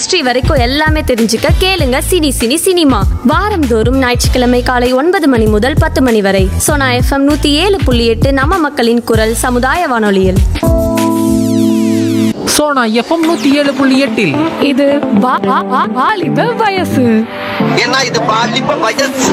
History வரைக்கும் எல்லாமே தெரிஞ்சுக்க கேளுங்க சினி சினி சினிமா வாரந்தோறும் ஞாயிற்றுக்கிழமை காலை ஒன்பது மணி முதல் பத்து மணி வரை சோனா எஃப்எம் நூத்தி ஏழு புள்ளி எட்டு நம்ம மக்களின் குரல் சமுதாய வானொலியில் சோனா எஃப்எம் நூத்தி ஏழு புள்ளி எட்டில் இது வா- வா- வா- வாலிப வயசு ஏன்னா இது பாலிப்ப வயசு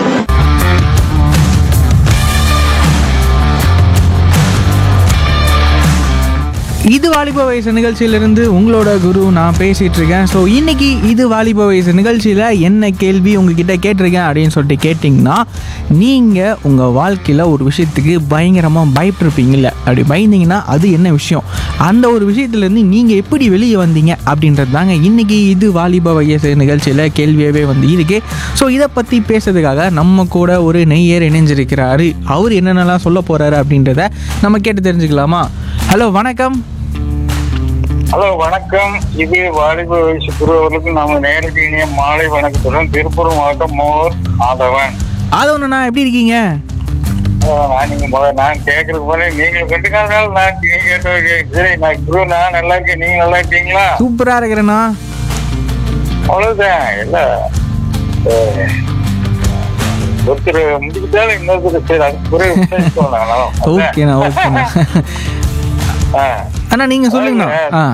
இது வாலிப வயசு நிகழ்ச்சியிலிருந்து உங்களோட குரு நான் பேசிட்டு இருக்கேன் ஸோ இன்னைக்கு இது வாலிப வயசு நிகழ்ச்சியில் என்ன கேள்வி உங்ககிட்ட கேட்டிருக்கேன் அப்படின்னு சொல்லிட்டு கேட்டிங்கன்னா நீங்கள் உங்கள் வாழ்க்கையில் ஒரு விஷயத்துக்கு பயங்கரமாக பயப்பட்டிருப்பீங்கல்ல அப்படி பயந்தீங்கன்னா அது என்ன விஷயம் அந்த ஒரு விஷயத்துலேருந்து நீங்கள் எப்படி வெளியே வந்தீங்க அப்படின்றது தாங்க இன்னைக்கு இது வாலிப வயசு நிகழ்ச்சியில் கேள்வியாகவே வந்து இருக்கு ஸோ இதை பற்றி பேசுறதுக்காக நம்ம கூட ஒரு நெய்யர் இணைஞ்சிருக்கிறாரு அவர் என்னென்னலாம் சொல்ல போகிறாரு அப்படின்றத நம்ம கேட்டு தெரிஞ்சுக்கலாமா ஹலோ வணக்கம் ஹலோ வணக்கம் இது வாலிப வயசு குருவர்களுக்கு நாம நேரடி இணைய மாலை வணக்கத்துடன் திருப்பூர் மாவட்டம் மோர் ஆதவன் ஆதவண்ணா எப்படி இருக்கீங்க அஹ் நான் நீங்க முதல்ல நான் கேட்கறதுக்கு போல நீங்க கண்டுக்காதனால நான் நீங்க கேட்ட சரி நான் குரு நான் நல்லா இருக்கேன் நீங்க நல்லா இருக்கீங்களா சூப்பரா இருக்கிறேண்ணா அவ்வளவுதான் இல்ல அஹ், ஒருத்தர் முடிக்கிட்டாலும் இன்னொருத்தர் சரி அது குறை ஓகேண்ணா ஓகேண்ணா அண்ணா நீங்க சொல்லுங்கண்ணா ஆ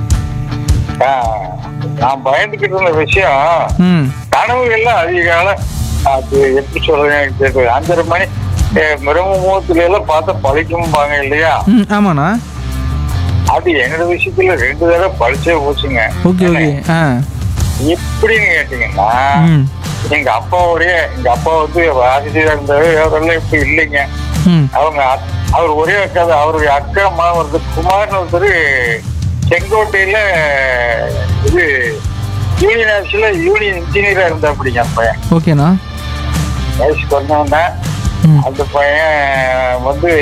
நான் பயந்துகிட்டு இருந்த விஷயம் ம் கனவுகள்லாம் அதிகால அது எப்படி சொல்றது எனக்கு தெரியல அஞ்சரை மணி மிருகமுகத்துல எல்லாம் பார்த்தா பழிக்கும்பாங்க இல்லையா ம் ஆமாண்ணா அது என்னோட விஷயத்துல ரெண்டு தடவை பழிச்சே போச்சுங்க ஓகே ஓகே ஆ எப்படின்னு கேட்டீங்கன்னா ம் எங்க அப்பாவுடைய எங்க அப்பா வந்து ஆசிரியர் இருந்தாரு அவரெல்லாம் இப்ப இல்லைங்க ம் அவங்க அக்- அவர் ஒரே அக்கா தான் அவருடைய அக்கா மாவரது குமார்னு ஒருத்தர் செங்கோட்டையில இது யூனியன் ஆஃபீஸ்ல யூனியன் இன்ஜினியரா இருந்தா அப்படிங்க அந்த பையன் ஓகேண்ணா வயசுக்கு வந்தவங்க ம் அந்த பையன் வந்து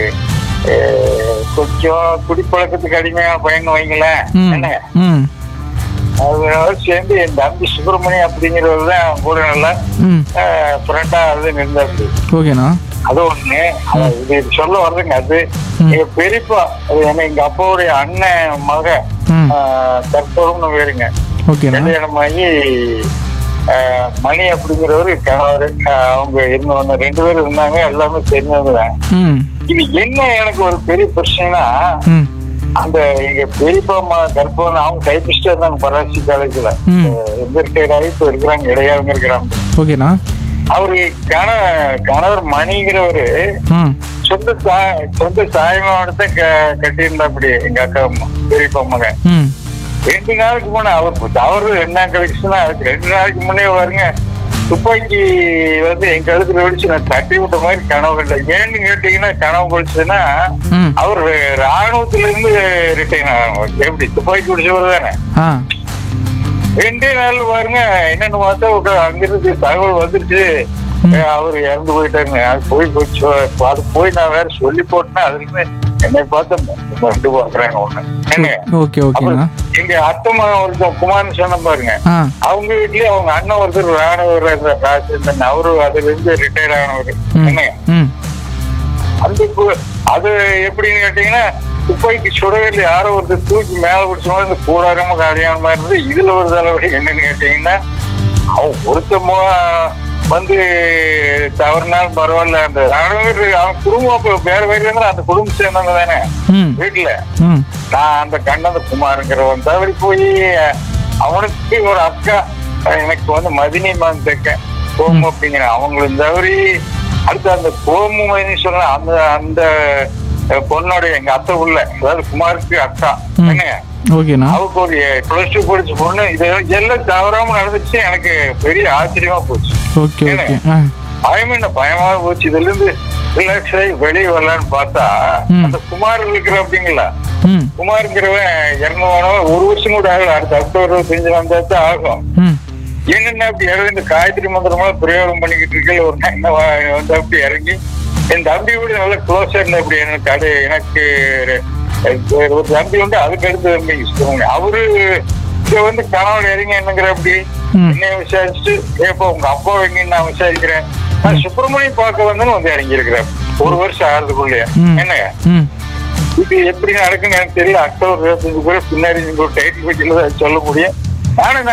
அஹ், கொஞ்சம் குடிப்பழக்கத்துக்கு அடிமையான பையன் வைங்களேன் ம் என்ன ம் அதோட சேர்ந்து என் தம்பி சுப்பிரமணியம் அப்படிங்கிறவர் தான் கூட நல்லா ம் ஃப்ரெண்டா அது நின்றாரு ஓகேண்ணா அது ஒண்ணு அது இது சொல்ல வர்றதுங்க அது ம். எங்க பெரியப்பா அது என்ன எங்க அப்பாவுடைய அண்ணன் மக ம் தற்போதும்னு வேறுங்க ஓகேண்ணா கல்யாணமாகி ஆஹ், மணி அப்படிங்கிறவரு கணவர் ஆஹ், அவங்க இருந்தவங்க ரெண்டு பேரும் இருந்தாங்க எல்லாமே தெரிஞ்சவங்க தான் ம் இது என்ன எனக்கு ஒரு பெரிய பிரச்சனைனா ம் அந்த எங்க பெரியப்பா அம்மா கர்ப்பம் அவங்க டைபிஸ்டா இருந்தாங்க பராசி காலேஜ்ல ம். எந்த ரிட்டையர்டாகி இப்ப இருக்கிறாங்க இடையாவங்க இருக்கிறாங்க ஓகேண்ணா அவரு கண கணவர் மணிங்கிறவரு ம் சொந்த தாய் சொந்த தாய் மாவட்டத்தை க- கட்டியிருந்தா அப்படி எங்க அக்கா அம்மா பெரியப்பா மகன் ம் ரெண்டு நாளுக்கு முன்னே அவர் அவரு என்ன கலெக்ஷனா அதுக்கு ரெண்டு நாளைக்கு முன்னே வருங்க துப்பாக்கி வந்து எங்க கழுத்துல வெடிச்சு நான் தட்டி விட்ட மாதிரி கனவு கண்டேன் ஏன்னு கேட்டீங்கன்னா கனவு கழிச்சதுன்னா ம் அவர் ராணுவத்துல இருந்து ரிட்டைன் ஆகும் எப்படி துப்பாக்கி பிடிச்சவர் தானே ஆ ரெண்டே நாள் பாருங்க என்னன்னு பார்த்தா ஒரு அங்கிருந்து தகவல் வந்துருச்சு அஹ் அவரு இறந்து போயிட்டாங்க அது போய் போச்சு அது போய் நான் வேற சொல்லி போட்டேன்னா அதுல இருந்து என்னை பார்த்து ரெண்டு பாக்குறாங்க ஒண்ணு என்ன ஓகே ஓகேண்ணா எங்க அத்தம்மா ஒருத்தன் குமார்னு சொன்ன பாருங்க ஆ அவங்க வீட்லயே அவங்க அண்ணன் ஒருத்தர் ராணுவ ராஜேந்திரன் அவரு அதுல இருந்து ரிட்டையர் ஆனவர் ம் என்ன ம் அந்த கு- அது எப்படின்னு கேட்டீங்கன்னா துப்பாக்கி சுடவே இல்லை யாரோ ஒருத்தர் தூக்கி மேல பிடிச்ச இந்த கூடாரமா காலியான மாதிரி இருந்து இதுல ஒரு தலைவலி என்னன்னு கேட்டீங்கன்னா அவன் ஒருத்தமோ வந்து தவறுனாலும் பரவாயில்ல அந்த ராணுவ அவன் குடும்பம் அப்ப வேற வேற இருந்தா அந்த குடும்பம் சேர்ந்தவங்க தானே ம் வீட்டுல ம் நான் அந்த கண்ணந்த குமாருங்கிறவன் தவறி போய் அவனுக்கு ஒரு அக்கா எனக்கு வந்து மதினி மான் தைக்க கோமு அப்படிங்கிற அவங்களும் தவறி அடுத்து அந்த கோமு மதினி சொன்ன அந்த அந்த பொண்ணோட எங்க அத்தை உள்ள அதாவது குமாருக்கு அக்கா ம். என்ன ஓகேண்ணா அவருக்கு ஒரு பிளஸ் டூ படிச்ச பொண்ணு இது எல்லாம் தவறாம நடந்துச்சு எனக்கு பெரிய ஆச்சரியமா போச்சு ஓகே ஓகே ஆ பயம் என்ன பயமா போச்சு இதுல இருந்து ரிலாக்ஸ் ஆகி வெளியே வரலான்னு பார்த்தா ம். அந்த குமார் இருக்கிற அப்படிங்களா ம் குமாருங்கிறவன் இறந்து போனவன் ஒரு வருஷம் கூட ஆகல அடுத்த அக்டோபர் இருபத்தஞ்சு வந்தா தான் ஆகும் ம் என்னென்ன அப்படி இறங்கி இந்த காயத்ரி மந்திரமா பிரயோகம் பண்ணிக்கிட்டு இருக்க ஒரு நாள் என்ன வா- வந்து அப்படி இறங்கி என் தம்பி கூட நல்லா க்ளோஸா இருந்த அப்படி எனக்கு அது எனக்கு ஒரு- ஒரு தம்பி உண்டு அதுக்கு அடுத்து தம்பி சுப்பிரமணியம். அவரு இங்க வந்து கணவன் இறங்கி என்னங்கிற அப்படி ம். என்னைய விசாரிச்சுட்டு ஏப்பா உங்க அப்பா எங்கன்னு நான் விசாரிக்கிறேன் நான் சுப்பிரமணியம் பார்க்க வந்தேன்னு வந்து இறங்கி இருக்கிறேன் ஒரு வருஷம் ஆகிறதுக்குள்ளே ம். என்னங்க ம் இது எப்படி நடக்குன்னு எனக்கு தெரியல அக்டோபர் இருபத்தஞ்சு கூட பின்னாடி நீங்க ஒரு டைட்டில் பற்றியில சொல்ல முடியும் ஆனா நான்